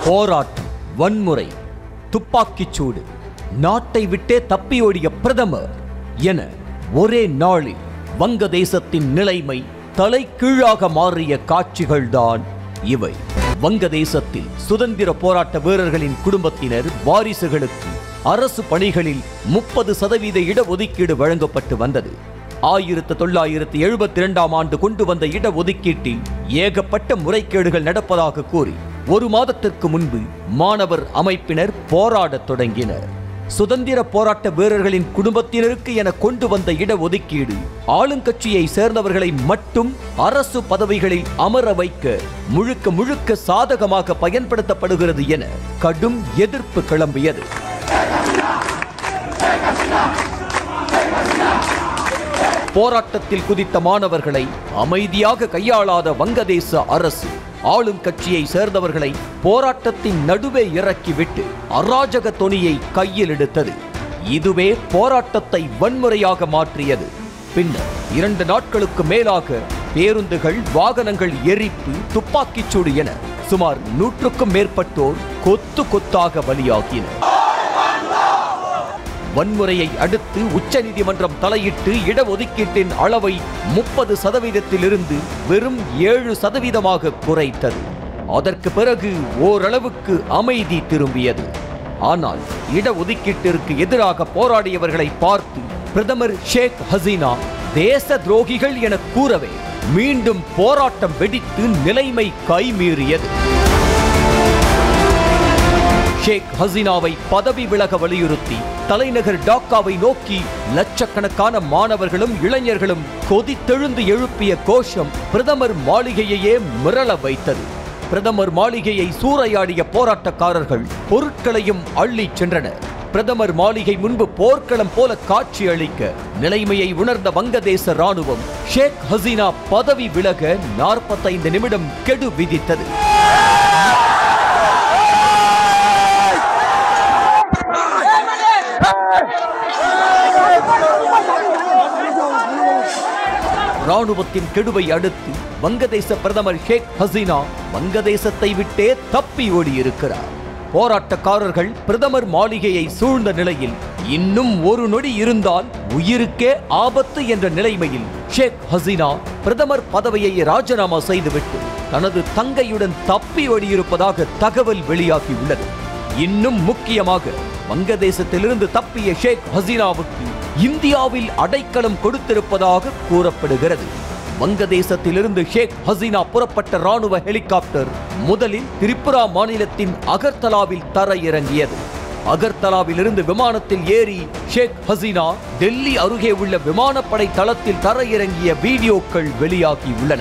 போராட்டம் வன்முறை துப்பாக்கிச் சூடு நாட்டை விட்டே தப்பியோடிய பிரதமர் என ஒரே நாளில் வங்கதேசத்தின் நிலைமை தலைகீழாக மாறிய காட்சிகள்தான் இவை வங்கதேசத்தில் சுதந்திர போராட்ட வீரர்களின் குடும்பத்தினர் வாரிசுகளுக்கு அரசு பணிகளில் முப்பது சதவீத இடஒதுக்கீடு வழங்கப்பட்டு வந்தது ஆயிரத்து தொள்ளாயிரத்து எழுபத்தி இரண்டாம் ஆண்டு கொண்டு வந்த இடஒதுக்கீட்டில் ஏகப்பட்ட முறைகேடுகள் நடப்பதாக கூறி ஒரு மாதத்திற்கு முன்பு மாணவர் அமைப்பினர் போராடத் தொடங்கினர் சுதந்திர போராட்ட வீரர்களின் குடும்பத்தினருக்கு என கொண்டு வந்த இடஒதுக்கீடு ஆளுங்கட்சியை சேர்ந்தவர்களை மட்டும் அரசு பதவிகளில் அமர வைக்க முழுக்க முழுக்க சாதகமாக பயன்படுத்தப்படுகிறது என கடும் எதிர்ப்பு கிளம்பியது போராட்டத்தில் குதித்த மாணவர்களை அமைதியாக கையாளாத வங்கதேச அரசு ஆளும் கட்சியை சேர்ந்தவர்களை போராட்டத்தின் நடுவே இறக்கிவிட்டு அராஜக தொனியை கையில் எடுத்தது இதுவே போராட்டத்தை வன்முறையாக மாற்றியது பின்னர் இரண்டு நாட்களுக்கு மேலாக பேருந்துகள் வாகனங்கள் எரிப்பு துப்பாக்கிச்சூடு என சுமார் நூற்றுக்கும் மேற்பட்டோர் கொத்து கொத்தாக பலியாகினர் வன்முறையை அடுத்து உச்சநீதிமன்றம் தலையிட்டு இடஒதுக்கீட்டின் அளவை முப்பது சதவீதத்திலிருந்து வெறும் ஏழு சதவீதமாக குறைத்தது அதற்கு பிறகு ஓரளவுக்கு அமைதி திரும்பியது ஆனால் இடஒதுக்கீட்டிற்கு எதிராக போராடியவர்களை பார்த்து பிரதமர் ஷேக் ஹசீனா தேச துரோகிகள் என கூறவே மீண்டும் போராட்டம் வெடித்து நிலைமை கைமீறியது ஷேக் ஹசீனாவை பதவி விலக வலியுறுத்தி தலைநகர் டாக்காவை நோக்கி லட்சக்கணக்கான மாணவர்களும் இளைஞர்களும் கொதித்தெழுந்து எழுப்பிய கோஷம் பிரதமர் மாளிகையையே மிரள வைத்தது பிரதமர் மாளிகையை சூறையாடிய போராட்டக்காரர்கள் பொருட்களையும் அள்ளிச் சென்றனர் பிரதமர் மாளிகை முன்பு போர்க்களம் போல காட்சி அளிக்க நிலைமையை உணர்ந்த வங்கதேச ராணுவம் ஷேக் ஹசீனா பதவி விலக நாற்பத்தைந்து நிமிடம் கெடு விதித்தது ராணுவத்தின் கெடுவை அடுத்து வங்கதேச பிரதமர் ஷேக் ஹசீனா வங்கதேசத்தை விட்டே தப்பி ஓடியிருக்கிறார் போராட்டக்காரர்கள் பிரதமர் மாளிகையை சூழ்ந்த நிலையில் இன்னும் ஒரு நொடி இருந்தால் உயிருக்கே ஆபத்து என்ற நிலைமையில் ஷேக் ஹசீனா பிரதமர் பதவியை ராஜினாமா செய்துவிட்டு தனது தங்கையுடன் தப்பி ஓடியிருப்பதாக தகவல் வெளியாகியுள்ளது இன்னும் முக்கியமாக வங்கதேசத்திலிருந்து தப்பிய ஷேக் ஹசீனாவுக்கு இந்தியாவில் அடைக்கலம் கொடுத்திருப்பதாக கூறப்படுகிறது வங்கதேசத்திலிருந்து ஷேக் ஹசீனா புறப்பட்ட ராணுவ ஹெலிகாப்டர் முதலில் திரிபுரா மாநிலத்தின் அகர்தலாவில் தரையிறங்கியது அகர்தலாவிலிருந்து விமானத்தில் ஏறி ஷேக் ஹசீனா டெல்லி அருகே உள்ள விமானப்படை தளத்தில் தரையிறங்கிய வீடியோக்கள் வெளியாகியுள்ளன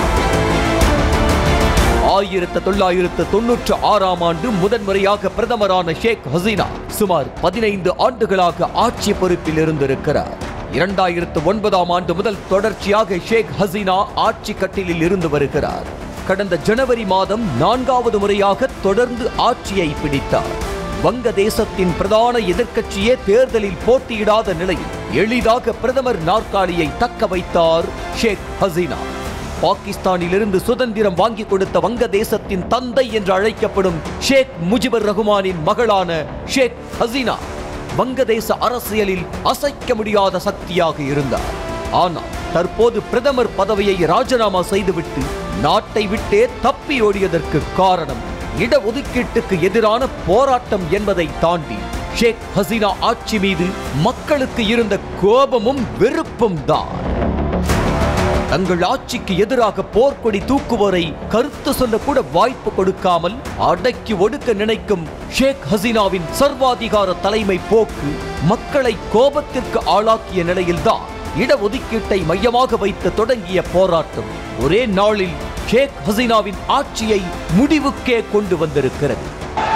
ஆயிரத்து தொள்ளாயிரத்து தொன்னூற்று ஆறாம் ஆண்டு முதன்முறையாக பிரதமரான ஷேக் ஹசீனா சுமார் பதினைந்து ஆண்டுகளாக ஆட்சி பொறுப்பில் இருந்திருக்கிறார் இரண்டாயிரத்து ஒன்பதாம் ஆண்டு முதல் தொடர்ச்சியாக ஷேக் ஹசீனா ஆட்சி கட்டிலில் இருந்து வருகிறார் கடந்த ஜனவரி மாதம் நான்காவது முறையாக தொடர்ந்து ஆட்சியை பிடித்தார் வங்கதேசத்தின் பிரதான எதிர்க்கட்சியே தேர்தலில் போட்டியிடாத நிலையில் எளிதாக பிரதமர் நாற்காலியை தக்க வைத்தார் ஷேக் ஹசீனா பாகிஸ்தானிலிருந்து சுதந்திரம் வாங்கி கொடுத்த வங்கதேசத்தின் தந்தை என்று அழைக்கப்படும் ஷேக் முஜிபுர் ரஹ்மானின் மகளான ஷேக் ஹசீனா வங்கதேச அரசியலில் அசைக்க முடியாத சக்தியாக இருந்தார் ஆனால் தற்போது பிரதமர் பதவியை ராஜினாமா செய்துவிட்டு நாட்டை விட்டே தப்பி ஓடியதற்கு காரணம் இடஒதுக்கீட்டுக்கு எதிரான போராட்டம் என்பதை தாண்டி ஷேக் ஹசீனா ஆட்சி மீது மக்களுக்கு இருந்த கோபமும் வெறுப்பும் தான் தங்கள் ஆட்சிக்கு எதிராக போர்க்கொடி தூக்குவோரை கருத்து சொல்ல கூட வாய்ப்பு கொடுக்காமல் அடக்கி ஒடுக்க நினைக்கும் ஷேக் ஹசீனாவின் சர்வாதிகார தலைமை போக்கு மக்களை கோபத்திற்கு ஆளாக்கிய நிலையில்தான் இடஒதுக்கீட்டை மையமாக வைத்து தொடங்கிய போராட்டம் ஒரே நாளில் ஷேக் ஹசீனாவின் ஆட்சியை முடிவுக்கே கொண்டு வந்திருக்கிறது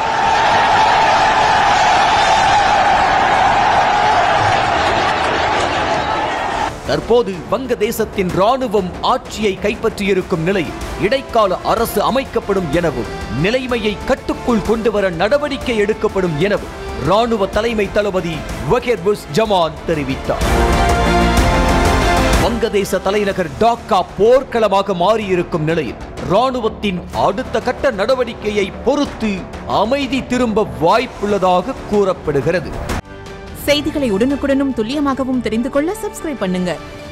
தற்போது வங்கதேசத்தின் ராணுவம் ஆட்சியை கைப்பற்றியிருக்கும் நிலையில் இடைக்கால அரசு அமைக்கப்படும் எனவும் நிலைமையை கட்டுக்குள் கொண்டு வர நடவடிக்கை எடுக்கப்படும் எனவும் ராணுவ தலைமை தளபதி வகேர் புஷ் ஜமான் தெரிவித்தார் வங்கதேச தலைநகர் டாக்கா போர்க்களமாக மாறியிருக்கும் நிலையில் ராணுவத்தின் அடுத்த கட்ட நடவடிக்கையை பொறுத்து அமைதி திரும்ப வாய்ப்புள்ளதாக கூறப்படுகிறது செய்திகளை உடனுக்குடனும் துல்லியமாகவும் தெரிந்து கொள்ள சப்ஸ்கிரைப் பண்ணுங்க